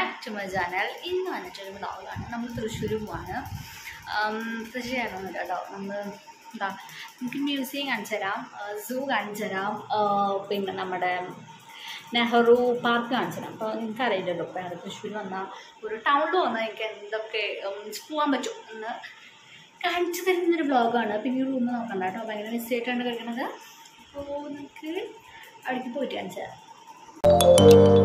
Back to my channel ഇന്ന് വന്നിട്ടൊരു വ്ളോഗാണ് നമ്മൾ തൃശ്ശൂർ പോവാണ് തൃശ്ശൂർ ചെയ്യണമെന്നില്ല കേട്ടോ നമ്മൾ എന്താ നമുക്ക് മ്യൂസിയം കാണിച്ചു തരാം സൂ കാണിച്ചു തരാം ആ, പിന്നെ നമ്മുടെ നെഹ്റു പാർക്ക് കാണിച്ചു തരാം അപ്പോൾ നിങ്ങൾക്ക് അറിയില്ലല്ലോ ഇപ്പോൾ ഞങ്ങൾ തൃശ്ശൂർ വന്നാൽ ഒരു ടൗണിൽ വന്നാൽ എനിക്ക് എന്തൊക്കെ ഉം, പോകാൻ പറ്റും എന്ന് കാണിച്ചു തരുന്നൊരു ബ്ലോഗാണ് പിന്നെ ഈ റൂം നോക്കണ്ട കേട്ടോ ഭയങ്കര മിസ്സായിട്ടാണ് കഴിക്കുന്നത് അപ്പോൾ നമുക്ക് അവിടേക്ക് പോയിട്ട് കാണിച്ചു തരാം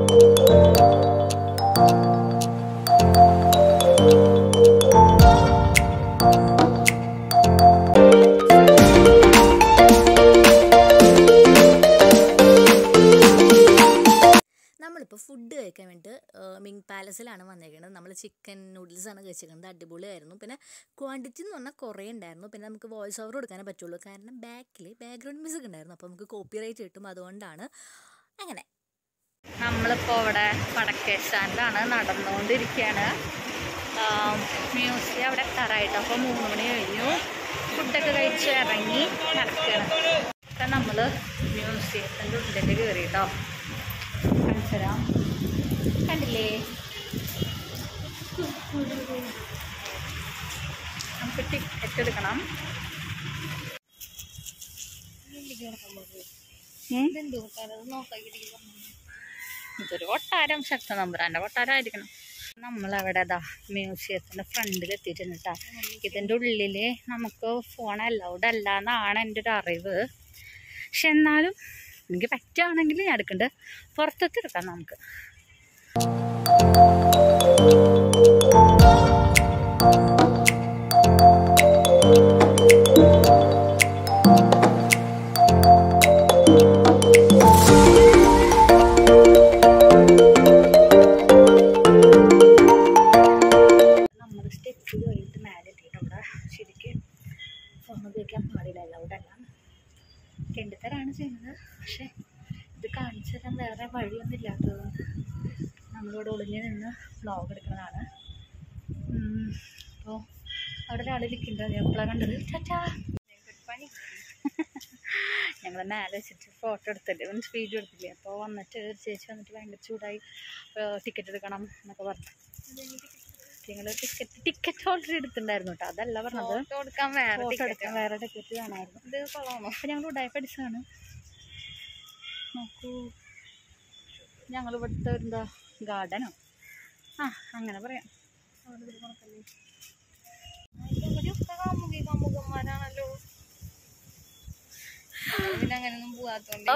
നമ്മളിപ്പോൾ ഫുഡ് കഴിക്കാൻ വേണ്ടിയിട്ട് മിങ് പാലസിലാണ് വന്നേക്കുന്നത് നമ്മൾ ചിക്കൻ നൂഡിൽസ് ആണ് കഴിച്ചിരിക്കുന്നത് അടിപൊളിയായിരുന്നു പിന്നെ ക്വാണ്ടിറ്റി എന്ന് പറഞ്ഞാൽ കുറേ ഉണ്ടായിരുന്നു പിന്നെ നമുക്ക് വോയിസ് ഓവർ കൊടുക്കാനേ പറ്റുള്ളൂ കാരണം ബാക്കിൽ ബാക്ക്ഗ്രൗണ്ട് മ്യൂസിക് ഉണ്ടായിരുന്നു അപ്പോൾ നമുക്ക് കോപ്പി റൈറ്റ് കിട്ടും അതുകൊണ്ടാണ് അങ്ങനെ നമ്മളിപ്പോൾ ഇവിടെ വടക്കേശാനിലാണ് നടന്നുകൊണ്ടിരിക്കുകയാണ് മ്യൂസിയം അവിടെ എത്താറായിട്ട് അപ്പോൾ മൂന്ന് മണി കഴിഞ്ഞു ഫുഡൊക്കെ കഴിച്ച് ഇറങ്ങി നടക്കുകയാണ് ഇപ്പം നമ്മൾ മ്യൂസിയത്തിൻ്റെ ഉള്ളിൽ കയറി കേട്ടോ കാണിച്ചുതരാം കണ്ടില്ലേ നമുക്ക് ടിക്കറ്റ് എടുക്കണം ഉം? ഇതൊരു കൊട്ടാരം ശക്ത നമ്പുരാൻ്റെ കൊട്ടാരമായിരിക്കണം നമ്മളവിടെ ഇതാ മ്യൂസിയത്തിൻ്റെ ഫ്രണ്ടിൽ എത്തിയിട്ടുണ്ട് കേട്ടോ ഇതിൻ്റെ ഉള്ളിൽ നമുക്ക് ഫോൺ അലൗഡ് അല്ല എന്നാണ് എൻ്റെ ഒരു അറിവ് പക്ഷെ എന്നാലും എനിക്ക് പറ്റുകയാണെങ്കിൽ ഞാൻ എടുക്കുന്നുണ്ട് പുറത്തൊക്കെ എടുക്കാം നമുക്ക് നമ്മൾ സ്റ്റെപ്പ് കഴിഞ്ഞിട്ട് മേലെ എത്തിയിട്ട് അവിടെ ശരിക്കും ഫോൺ ഉപയോഗിക്കാൻ പാടില്ല അലൗഡ് അല്ല രണ്ടുതരാണ് ചെയ്യുന്നത് പക്ഷേ ഇത് കാണിച്ചു തരാൻ വേറെ വഴിയൊന്നും ഇല്ലാത്തതുകൊണ്ട് നമ്മളിവിടെ ഒളിഞ്ഞ് നിന്ന് വ്ളോഗ് എടുക്കുന്നതാണ് അപ്പോൾ അവിടെ ഒരാൾ ഇരിക്കുന്നുണ്ട് അത് എപ്പോഴാണ് കണ്ടത് ചാച്ചാ പണി ഞങ്ങൾ മേലെ വെച്ചിട്ട് ഫോട്ടോ എടുത്തിട്ട് മീൻസ് വീഡിയോ എടുത്തില്ലേ അപ്പോൾ വന്നിട്ട് ഒരു ചേച്ചി വന്നിട്ട് ഭയങ്കര ചൂടായി ടിക്കറ്റ് എടുക്കണം എന്നൊക്കെ പറഞ്ഞു ഞങ്ങൾ ടിക്കറ്റ് ടിക്കറ്റ് ഓൾറെഡി എടുത്തിട്ടുണ്ടായിരുന്നു കേട്ടോ അതല്ല പറഞ്ഞത് കൊടുക്കാൻ വേറെ ഫോട്ടോ ticket എടുക്കാൻ വേറെ ടിക്കറ്റ് വേണമായിരുന്നു ഇത് കൊള്ളാമോ അപ്പോൾ ഞങ്ങൾ ഉടായി പഠിച്ചതാണ് നോക്കൂ ഞങ്ങൾ ഇവിടുത്തെ എന്താ ഗാർഡനോ ആ അങ്ങനെ പറയാം ഇവിടെയൊക്കെ കാമുകി കാമുകന്മാരാണല്ലോ ഞങ്ങള് പിന്നെ അങ്ങനെയൊന്നും പോവാത്തോണ്ട്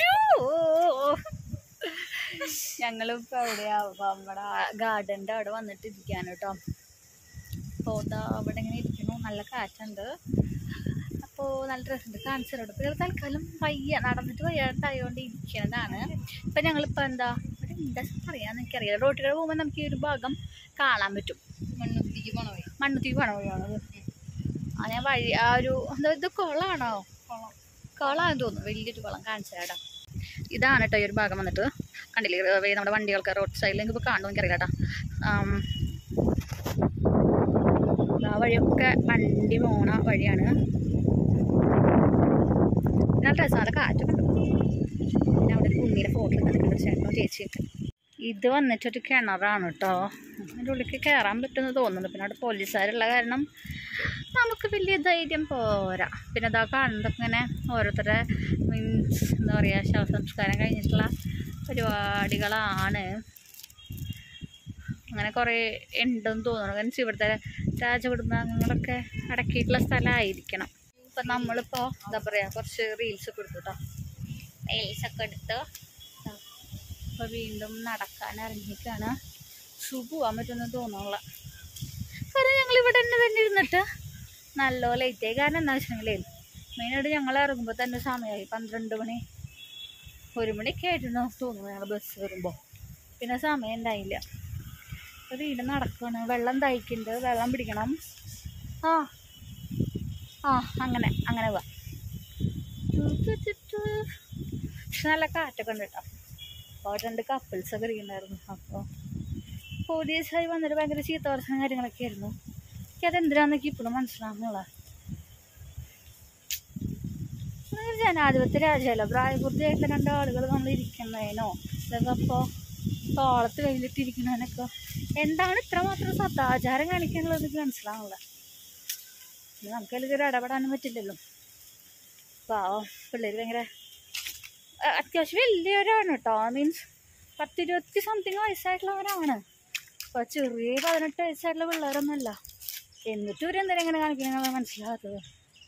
ഞങ്ങളിപ്പോൾ എവിടെയാ ഇപ്പൊ നമ്മുടെ ഗാർഡൻ്റെ അവിടെ വന്നിട്ട് ഇരിക്കാൻ കേട്ടോ അപ്പോൾ ദാ അവിടെ ഇങ്ങനെ ഇരിക്കുന്നു നല്ല കാറ്റുണ്ട് അപ്പോൾ നല്ല രസമുണ്ട് കാണിച്ചു തരാം ഇപ്പോൾ തൽക്കാലം വയ്യ നടന്നിട്ട് വയ്യാട്ടായതുകൊണ്ട് ഇരിക്കുന്നതാണ് ഇപ്പം ഞങ്ങളിപ്പോൾ എന്താ ഇവിടെ എന്താ പറയാന്ന് എനിക്കറിയില്ല റോട്ടിലൂടെ പോകുമ്പോൾ നമുക്ക് ഈ ഒരു ഭാഗം കാണാൻ പറ്റും മണ്ണുത്തിക്ക് പോണ പോയി മണ്ണുത്തി പോണ വഴിയാണത് ആ ഞാൻ വഴി ആ ഒരു എന്താ ഇത് കുളമാണോ കൊള്ളാം കുളമാണെന്ന് തോന്നുന്നു വലിയൊരു കുളം കാണിച്ചു തരാം ഇതാണ് കേട്ടോ ഈ ഒരു ഭാഗം വന്നിട്ട് കണ്ടില്ലേ ഏർ വേ- നമ്മുടെ വണ്ടികൾക്ക് റോഡ് സൈഡിൽ ഇപ്പോൾ കാണുമോ എനിക്കറിയില്ല കേട്ടോ ആം, ആ വഴിയൊക്കെ വണ്ടി പോണ വഴിയാണ് നല്ല രസമാണ് കാറ്റൊക്കെ ഉണ്ട് പിന്നെ അവിടെ ഒരു കുഞ്ഞിയുടെ ഫോട്ടോ എടുക്കാൻ ചേട്ടനോ ചേച്ചിയൊക്കെ ഇത് വന്നിട്ടൊരു കിണറാണ് കേട്ടോ അതിൻ്റെ ഉള്ളിലേക്ക് കയറാൻ പറ്റുമെന്ന് തോന്നുന്നു പിന്നെ അവിടെ പോലീസുകാരുള്ള കാരണം നമുക്ക് വലിയ ധൈര്യം പോരാ പിന്നെ അതാ കാണുന്നതൊക്കെ ഇങ്ങനെ ഓരോരുത്തരുടെ മീൻസ് എന്താ പറയുക ശവസംസ്കാരം കഴിഞ്ഞിട്ടുള്ള പരിപാടികളാണ് അങ്ങനെ കുറേ ഉണ്ടെന്ന് തോന്നുന്നു കാരണം ഇവിടുത്തെ രാജകുടുംബാംഗങ്ങളൊക്കെ അടക്കിയിട്ടുള്ള സ്ഥലമായിരിക്കണം ഇപ്പം നമ്മളിപ്പോൾ എന്താ പറയുക കുറച്ച് റീൽസ് ഒക്കെ എടുത്തു കേട്ടോ റീൽസൊക്കെ എടുത്ത് അപ്പോൾ വീണ്ടും നടക്കാൻ ഇറങ്ങിക്കാണ് ഷൂ പോകാൻ പറ്റുമെന്ന് തോന്നുന്നില്ല കാരണം ഞങ്ങൾ ഇവിടെ തന്നെ തന്നെ ഇരുന്നിട്ട് നല്ല ലേറ്റായി കാരണം എന്താ വെച്ചിട്ടുണ്ടെങ്കിലേ മെയിനായിട്ട് ഞങ്ങൾ ഇറങ്ങുമ്പോൾ തന്നെ സമയമായി പന്ത്രണ്ട് മണി ഒരു മണിയൊക്കെ ആയിരുന്നു തോന്നുന്നു ഞങ്ങൾ ബസ് വരുമ്പോൾ പിന്നെ സമയം ഉണ്ടായില്ല അപ്പോൾ വീട് നടക്കുകയാണ് വെള്ളം തയ്ക്കുന്നുണ്ട് വെള്ളം പിടിക്കണം ആ ആ അങ്ങനെ അങ്ങനെ പോവാം പക്ഷെ നല്ല കാറ്റൊക്കെ ഉണ്ട് കേട്ടോ അപ്പോൾ അവിടെ രണ്ട് കപ്പിൾസൊക്കെ ഇരിക്കുന്നുണ്ടായിരുന്നു അപ്പോൾ പോലീസായി വന്നിട്ട് ഭയങ്കര ചീത്ത വർഷം കാര്യങ്ങളൊക്കെ ആയിരുന്നു എനിക്ക് അതെന്തിനാന്നൊക്കെ ഇപ്പോഴും മനസ്സിലാവുന്നുള്ള ജനാധിപത്യ രാജ്യമല്ല പ്രായപൂർത്തിയായിട്ടുള്ള രണ്ടാളുകൾ നമ്മൾ ഇരിക്കുന്നതിനോ ഇതൊക്കെ അപ്പോൾ തോളത്ത് വെയിലിട്ടിരിക്കണവനൊക്കെ എന്താണ് ഇത്രമാത്രം സദാചാരം കാണിക്കാനുള്ളത് എനിക്ക് മനസ്സിലാവുന്നില്ല ഇത് നമുക്കതിൽ കയറി ഇടപെടാനും പറ്റില്ലല്ലോ പാവം പിള്ളേർ ഭയങ്കര അ- അത്യാവശ്യം വലിയവരാണ് കേട്ടോ മീൻസ് പത്തിരുപത്തി സംതിങ് വയസ്സായിട്ടുള്ളവരാണ് അപ്പോൾ ചെറിയ പതിനെട്ട് വയസ്സായിട്ടുള്ള പിള്ളേരൊന്നുമല്ല എന്നിട്ടും ഇവർ എന്തിനാ ഇങ്ങനെ കാണിക്കണമെന്നാണ് മനസ്സിലാകാത്തത്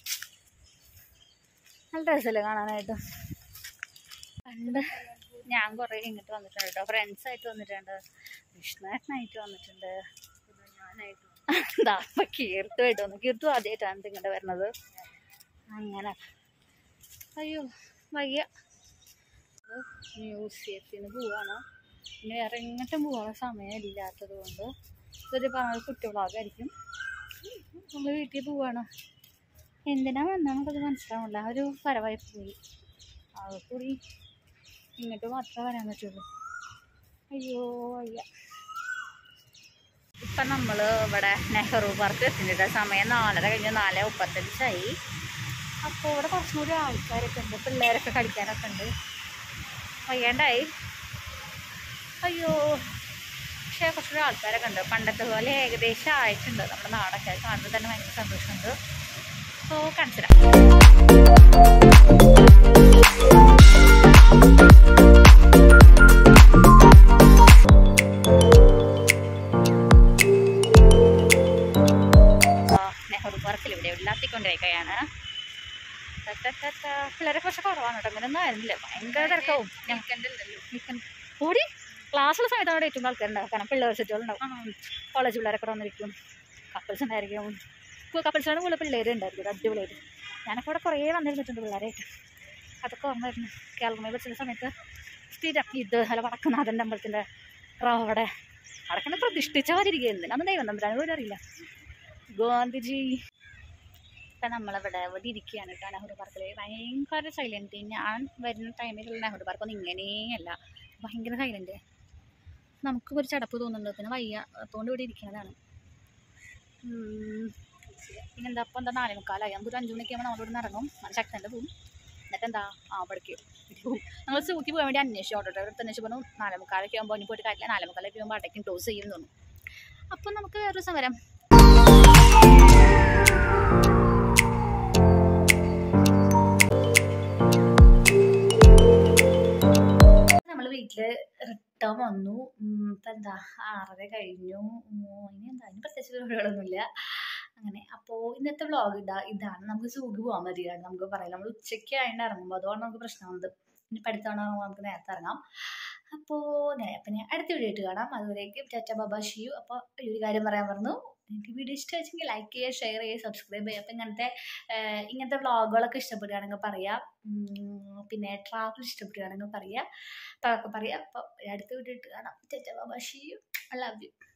നല്ല രസമല്ലേ കാണാനായിട്ട് പണ്ട് ഞാൻ കുറേ ഇങ്ങോട്ട് വന്നിട്ടുണ്ട് കേട്ടോ ഫ്രണ്ട്സ് ആയിട്ട് വന്നിട്ടുണ്ട് വിഷ്ണുനായിട്ട് വന്നിട്ടുണ്ട് ഞാനായിട്ട് എന്താ അപ്പം കീർത്തുമായിട്ട് വന്നു കീർത്തു ആദ്യമായിട്ടാണ് ഇങ്ങോട്ട് വരുന്നത് അങ്ങനെ അയ്യോ വയ്യ മ്യൂസിയത്തിന് പോവാണ് ഇനി വേറെ എങ്ങോട്ടും പോകാനുള്ള സമയം ഇല്ലാത്തത് കൊണ്ട് ഇതൊരു പറഞ്ഞത് കുട്ടികളാകായിരിക്കും നമ്മൾ വീട്ടിൽ പോവാണ് എന്തിനാ വന്നാണെന്നത് മനസ്സിലാവില്ല ആ ഒരു പരവായി പോയി അത് കൂടി ഇങ്ങോട്ട് മാത്രമേ വരാൻ പറ്റുള്ളൂ അയ്യോ അയ്യ ഇപ്പം നമ്മൾ ഇവിടെ നെഹ്റു പാർക്ക് എത്തിയിട്ടുണ്ട് സമയം നാലര കഴിഞ്ഞ് നാല് മുപ്പത്തഞ്ചായി അപ്പോൾ ഇവിടെ കുറച്ചും കൂടി ആൾക്കാരൊക്കെ ഉണ്ട് പിള്ളേരൊക്കെ കളിക്കാനൊക്കെ ഉണ്ട് വയ്യാണ്ടായി അയ്യോ പക്ഷേ കുറച്ചുകൂടി ആൾക്കാരൊക്കെ ഉണ്ട് പണ്ടത്തെ പോലെ ഏകദേശം ആയിട്ടുണ്ട് നമ്മുടെ നാടൊക്കെ കാണുമ്പോൾ തന്നെ ഭയങ്കര സന്തോഷമുണ്ട് സോ കാണിച്ചിടാം നെഹ്റു പാർക്കിൽ ഇവിടെ ഉള്ളാത്തിക്കൊണ്ടിരിക്കുകയാണ് പിള്ളേരെ കുറച്ച് കുറവാണ് കേട്ടോ അങ്ങനെ ഒന്നും ആയിരുന്നില്ല ഭയങ്കര തിരക്കാവും നിൽക്കണ്ട ഓടി ക്ലാസ്സിലെ സമയത്ത് അവിടെ ഏറ്റവും ആൾക്കാരുണ്ടാവും കാരണം പിള്ളേർ സെറ്റുകളുണ്ടാവും കോളേജ് പിള്ളേരൊക്കെ അവിടെ വന്നിരിക്കും കപ്പിൾസ് ഉണ്ടായിരിക്കും കപ്പിൾസാണ് കൂടുതൽ പിള്ളേർ ഉണ്ടായിരിക്കും അടിപൊളിയായിട്ട് ഞാനൊക്കെ അവിടെ കുറേ വന്നിരുന്നിട്ടുണ്ട് പിള്ളേരായിട്ട് അതൊക്കെ ഓർമ്മ വരുന്നു കേരളമായി പഠിച്ച സമയത്ത് സ്ഥിരം ഇത് അല്ല വടക്കുന്നാഥൻ്റെ അമ്പലത്തിൻ്റെ അവിടെ അടക്കണ്ട പ്രതിഷ്ഠിച്ച മാതിരിക്കും എന്തിനാന്ന് ദൈവം തമ്പുരാൻ പോലും അറിയില്ല ഗാന്ധിജി ഇപ്പം നമ്മളിവിടെ ഇവിടെ ഇരിക്കുകയാണ് കേട്ടോ നെഹ്റു പാർക്കിൽ ഭയങ്കര സൈലൻറ്റ് ഞാൻ വരുന്ന ടൈമിലുള്ള നെഹ്റു പാർക്കൊന്നും ഇങ്ങനെയല്ല ഭയങ്കര സൈലൻറ്റ് നമുക്കും ഒരു ചടപ്പ് തോന്നുന്നുണ്ട് പിന്നെ വയ്യ അതുകൊണ്ട് ഇവിടെ ഇരിക്കുന്നതാണ് ഉം. പിന്നെന്താ അപ്പം എന്താ നാലേ മുക്കാലായി നമുക്ക് ഒരു അഞ്ച് മണിക്ക് ആകുമ്പോൾ നമ്മളിവിടെ നിന്ന് ഇറങ്ങും നല്ല ശക്തൻ്റെ പോവും എന്നിട്ട് എന്താ ആ അവിടേക്ക് പോവും നമ്മൾ സൂക്കി പോകാൻ വേണ്ടി അന്വേഷിച്ചു ഓട്ടോ ഡ്രൈവർ അന്വേഷിച്ചു പറഞ്ഞു നാലേ മുക്കാലൊക്കെ ആകുമ്പോൾ ഇനി പോയിട്ട് കാര്യമില്ല നാലേ മുക്കാലൊക്കെ ആകുമ്പോൾ അടയ്ക്കും ക്ലോസ് ചെയ്യും എന്ന് തോന്നുന്നു അപ്പം നമുക്ക് വേറൊരു ദിവസം വരാം നമ്മൾ വീട്ടിൽ റിട്ടേൺ വന്നു ഉം, ഇപ്പം എന്താ ആറര കഴിഞ്ഞു ഉം, ഇനി എന്താ ഇനി പ്രത്യേകിച്ച് പരിപാടികളൊന്നുമില്ല അങ്ങനെ അപ്പോൾ ഇന്നത്തെ വ്ളോഗ് ഇതാ ഇതാണ് നമുക്ക് സൂഗ് പോകാൻ മതിയാണ് നമുക്ക് പറയാം നമ്മൾ ഉച്ചയ്ക്ക് ആയിട്ട് ഇറങ്ങുമ്പോൾ അതുകൊണ്ട് നമുക്ക് പ്രശ്നമുണ്ട് ഇനി പഠിത്തമാണ് ഇറങ്ങുമ്പോൾ നമുക്ക് നേരത്തെ ഇറങ്ങാം അപ്പോൾ നേരെ അപ്പം ഞാൻ അടുത്ത വീഡിയോ ആയിട്ട് കാണാം അതുവരേക്കും ടാറ്റ ബാബ ഷിയു അപ്പോൾ ഈ ഒരു കാര്യം പറയാൻ പറഞ്ഞു എനിക്ക് വീഡിയോ ഇഷ്ടമാച്ചെങ്കിൽ ലൈക്ക് ചെയ്യുക ഷെയർ ചെയ്യുക സബ്സ്ക്രൈബ് ചെയ്യുക അപ്പം ഇങ്ങനത്തെ ഏഹ്, ഇങ്ങനത്തെ വ്ളോഗുകളൊക്കെ ഇഷ്ടപ്പെടുകയാണെങ്കിൽ പറയാം ഉം, പിന്നെ ട്രാവൽ ഇഷ്ടപ്പെടുകയാണെങ്കിൽ പറയാം അപ്പോൾ അതൊക്കെ പറയാം അപ്പോൾ അടുത്ത വീഡിയോ ഇട്ട് കാണാം ടാറ്റ ബാബ ഷിയു ഐ ലവ് യു